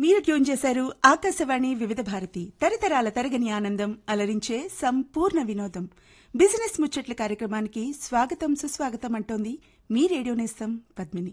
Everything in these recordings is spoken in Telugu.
మీరు ట్యూన్ చేశారు ఆకాశవాణి వివిధ భారతి తరతరాల తరగని ఆనందం అలరించే సంపూర్ణ వినోదం బిజినెస్ ముచ్చట్ల కార్యక్రమానికి స్వాగతం సుస్వాగతం అంటోంది మీ రేడియో నేస్తం పద్మిని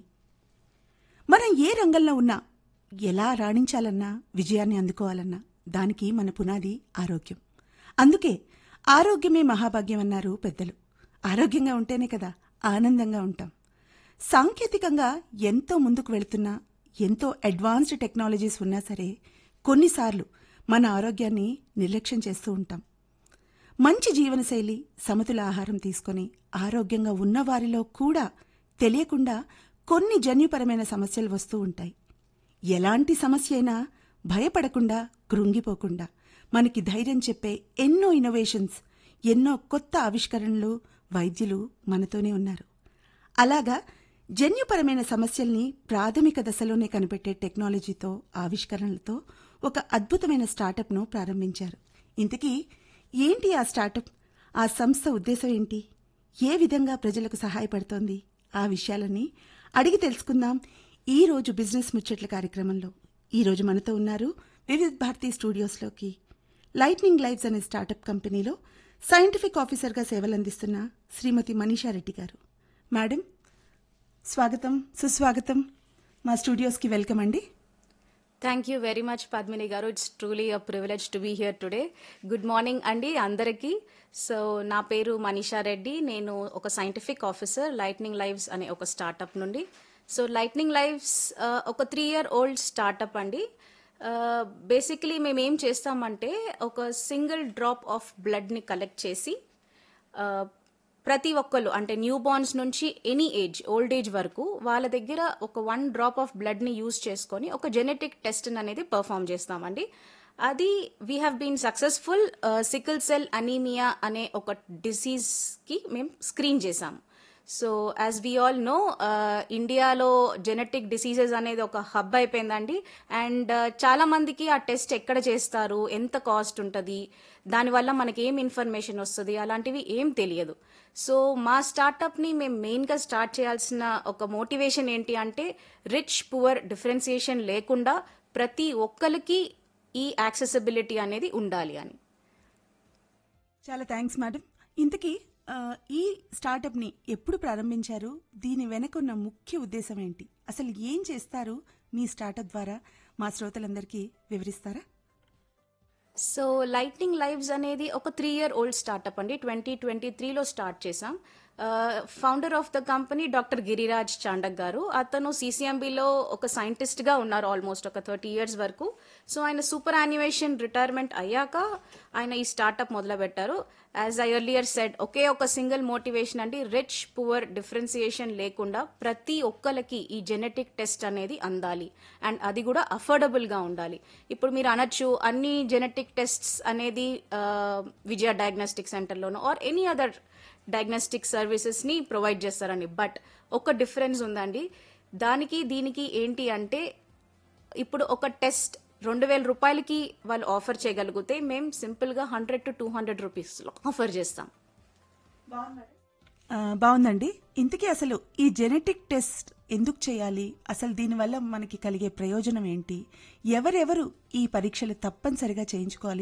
మనం ఏ రంగంలో ఉన్నా ఎలా రాణించాలన్నా విజయాన్ని అందుకోవాలన్నా దానికి మన పునాది ఆరోగ్యం అందుకే ఆరోగ్యమే మహాభాగ్యం అన్నారు పెద్దలు ఆరోగ్యంగా ఉంటేనే కదా ఆనందంగా ఉంటాం సాంకేతికంగా ఎంతో ముందుకు వెళుతున్నా ఎంతో అడ్వాన్స్డ్ టెక్నాలజీస్ ఉన్నా సరే కొన్నిసార్లు మన ఆరోగ్యాన్ని నిర్లక్ష్యం చేస్తూ ఉంటాం మంచి జీవనశైలి సమతుల ఆహారం తీసుకొని ఆరోగ్యంగా ఉన్నవారిలో కూడా తెలియకుండా కొన్ని జన్యుపరమైన సమస్యలు వస్తూ ఉంటాయి ఎలాంటి సమస్య అయినా భయపడకుండా కృంగిపోకుండా మనకి ధైర్యం చెప్పే ఎన్నో ఇన్నోవేషన్స్ ఎన్నో కొత్త ఆవిష్కరణలు వైద్యులు మనతోనే ఉన్నారు అలాగా జన్యుపరమైన సమస్యల్ని ప్రాథమిక దశలోనే కనిపెట్టే టెక్నాలజీతో ఆవిష్కరణలతో ఒక అద్భుతమైన స్టార్టప్ను ప్రారంభించారు ఇంతకీ ఏంటి ఆ స్టార్టప్ ఆ సంస్థ ఉద్దేశం ఏంటి ఏ విధంగా ప్రజలకు సహాయపడుతోంది ఆ విషయాలన్నీ అడిగి తెలుసుకుందాం ఈ రోజు బిజినెస్ ముచ్చట్ల కార్యక్రమంలో ఈ రోజు మనతో ఉన్నారు వివిధ భారతి స్టూడియోస్లోకి లైట్నింగ్ లైవ్స్ అనే స్టార్టప్ కంపెనీలో సైంటిఫిక్ ఆఫీసర్గా సేవలందిస్తున్న శ్రీమతి మనీషా రెడ్డి గారు మేడం స్వాగతం సుస్వాగతం మా స్టూడియోస్కి వెల్కమ్ అండి thank you very much Padmini garu it's truly a privilege to be here today good morning అండి అందరికీ సో నా పేరు మనీషా రెడ్డి నేను ఒక సైంటిఫిక్ ఆఫీసర్ లైట్నింగ్ లైవ్స్ అనే ఒక స్టార్టప్ నుండి సో లైట్నింగ్ లైవ్స్ ఒక త్రీ ఇయర్ ఓల్డ్ స్టార్టప్ అండి బేసికలీ మేము ఏం చేస్తామంటే ఒక సింగిల్ డ్రాప్ ఆఫ్ బ్లడ్ని కలెక్ట్ చేసి uh, ప్రతి ఒక్కరు అంటే న్యూ బార్న్స్ నుంచి ఎనీ ఏజ్ ఓల్డ్ ఏజ్ వరకు వాళ్ళ దగ్గర ఒక వన్ డ్రాప్ ఆఫ్ బ్లడ్ని యూజ్ చేసుకొని ఒక జెనెటిక్ టెస్ట్ అనేది పర్ఫామ్ చేస్తామండి అది we have been successful sickle cell anaemia అనే ఒక డిసీజ్కి మేము స్క్రీన్ చేసాము so as we all no ఇండియాలో జెనెటిక్ డిసీజెస్ అనేది ఒక హబ్ అయిపోయిందండి అండ్ చాలా మందికి ఆ టెస్ట్ ఎక్కడ చేస్తారు ఎంత కాస్ట్ ఉంటుంది దానివల్ల మనకి ఏం ఇన్ఫర్మేషన్ వస్తుంది అలాంటివి ఏం తెలియదు సో మా స్టార్టప్ని మేము మెయిన్గా స్టార్ట్ చేయాల్సిన ఒక మోటివేషన్ ఏంటి అంటే రిచ్ పువర్ డిఫరెన్సియేషన్ లేకుండా ప్రతి ఒక్కరికి ఈ యాక్సెసిబిలిటీ అనేది ఉండాలి అని చాలా థ్యాంక్స్ మేడం ఇంతకీ ఆ, ఈ స్టార్టప్ని ఎప్పుడు ప్రారంభించారు దీని వెనక ఉన్న ముఖ్య ఉద్దేశం ఏంటి అసలు ఏం చేస్తారు మీ స్టార్టప్ ద్వారా మా శ్రోతలందరికీ వివరిస్తారా సో లైట్నింగ్ లైవ్స్ అనేది ఒక త్రీ ఇయర్ ఓల్డ్ స్టార్టప్ అండి ట్వంటీ ట్వంటీ త్రీలో స్టార్ట్ చేసాం founder of the company doctor Giriraj Chandak garu అతను సీసీఎంబీలో ఒక సైంటిస్ట్గా ఉన్నారు ఆల్మోస్ట్ ఒక థర్టీ ఇయర్స్ వరకు సో ఆయన సూపర్ యానిమేషన్ రిటైర్మెంట్ అయ్యాక ఆయన ఈ స్టార్టప్ మొదలుపెట్టారు యాజ్ ఐ ఎర్లియర్ సెడ్ ఒకే ఒక సింగిల్ మోటివేషన్ అండి రిచ్ పువర్ డిఫరెన్సియేషన్ లేకుండా ప్రతి ఒక్కరికి ఈ జెనెటిక్ టెస్ట్ అనేది అందాలి అండ్ అది కూడా అఫోర్డబుల్గా ఉండాలి ఇప్పుడు మీరు అనొచ్చు అన్ని జెనెటిక్ టెస్ట్స్ అనేది ఆ, విజయ డయాగ్నోస్టిక్ సెంటర్లోనో ఆర్ ఎనీ అదర్ డయాగ్నోస్టిక్ సర్వీసెస్ని ప్రొవైడ్ చేస్తారండి బట్ ఒక డిఫరెన్స్ ఉందండి దానికి దీనికి ఏంటి అంటే ఇప్పుడు ఒక టెస్ట్ రెండు వేల రూపాయలకి వాళ్ళు ఆఫర్ చేయగలిగితే మేము సింపుల్గా హండ్రెడ్ టు టూ హండ్రెడ్ రూపీస్లో ఆఫర్ చేస్తాం ఆ, బాగుందండి ఇంతకీ అసలు ఈ జెనెటిక్ టెస్ట్ ఎందుకు చేయాలి అసలు దీనివల్ల మనకి కలిగే ప్రయోజనం ఏంటి ఎవరెవరు ఈ పరీక్షలు తప్పనిసరిగా చేయించుకోవాలి